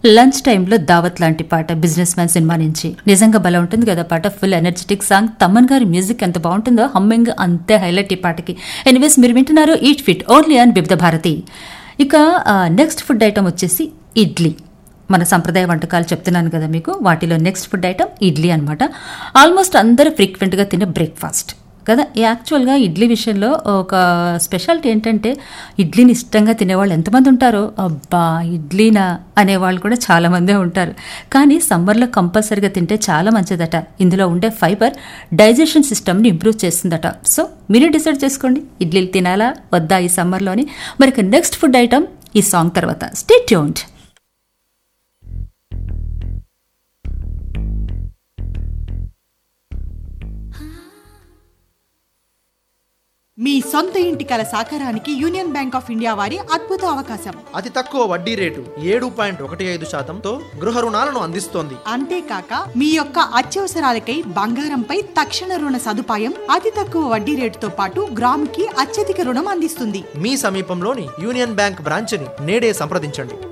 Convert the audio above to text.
lunch టైంలో దావత్ లాంటి పాట బిజినెస్ మ్యాన్ సినిమా నుంచి నిజంగా బలం ఉంటుంది కదా పాట ఫుల్ ఎనర్జెటిక్ సాంగ్ తమ్మన్ గారి మ్యూజిక్ ఎంత బాగుంటుందో హమ్మింగ్ అంతే హైలైట్ ఈ పాటకి ఎనీవేస్ మీరు వింటున్నారు eat fit only and Vividh Bharati ఇక నెక్స్ట్ ఫుడ్ ఐటమ్ వచ్చేసి ఇడ్లీ మన సంప్రదాయ వంటకాలు చెప్తున్నాను కదా మీకు వాటిలో నెక్స్ట్ ఫుడ్ ఐటమ్ ఇడ్లీ అనమాట ఆల్మోస్ట్ అందరూ ఫ్రీక్వెంట్గా తినే బ్రేక్ఫాస్ట్ కదా యాక్చువల్గా ఇడ్లీ విషయంలో ఒక స్పెషాలిటీ ఏంటంటే ఇడ్లీని ఇష్టంగా తినేవాళ్ళు ఎంతమంది ఉంటారో అబ్బా ఇడ్లీనా అనేవాళ్ళు కూడా చాలామందే ఉంటారు కానీ సమ్మర్లో కంపల్సరీగా తింటే చాలా మంచిదట ఇందులో ఉండే ఫైబర్ డైజెషన్ సిస్టమ్ని ఇంప్రూవ్ చేస్తుందట సో మీరే డిసైడ్ చేసుకోండి ఇడ్లీలు తినాలా వద్దా ఈ సమ్మర్లోని మరి నెక్స్ట్ ఫుడ్ ఐటమ్ ఈ సాంగ్ తర్వాత స్టే ట్యూన్డ్ మీ సొంత ఇంటి కల సాకారానికి యూనియన్ బ్యాంక్ ఆఫ్ ఇండియా వారి అద్భుత అవకాశం అతి తక్కువ వడ్డీ రేటు ఏడు పాయింట్ ఒకటి ఐదు శాతంతో గృహ రుణాలను అందిస్తోంది అంతేకాక మీ యొక్క అత్యవసరాలకై బంగారంపై తక్షణ రుణ సదుపాయం అతి తక్కువ వడ్డీ రేటుతో పాటు గ్రాముకి అత్యధిక రుణం అందిస్తుంది మీ సమీపంలోని యూనియన్ బ్యాంక్ బ్రాంచ్ని నేడే సంప్రదించండి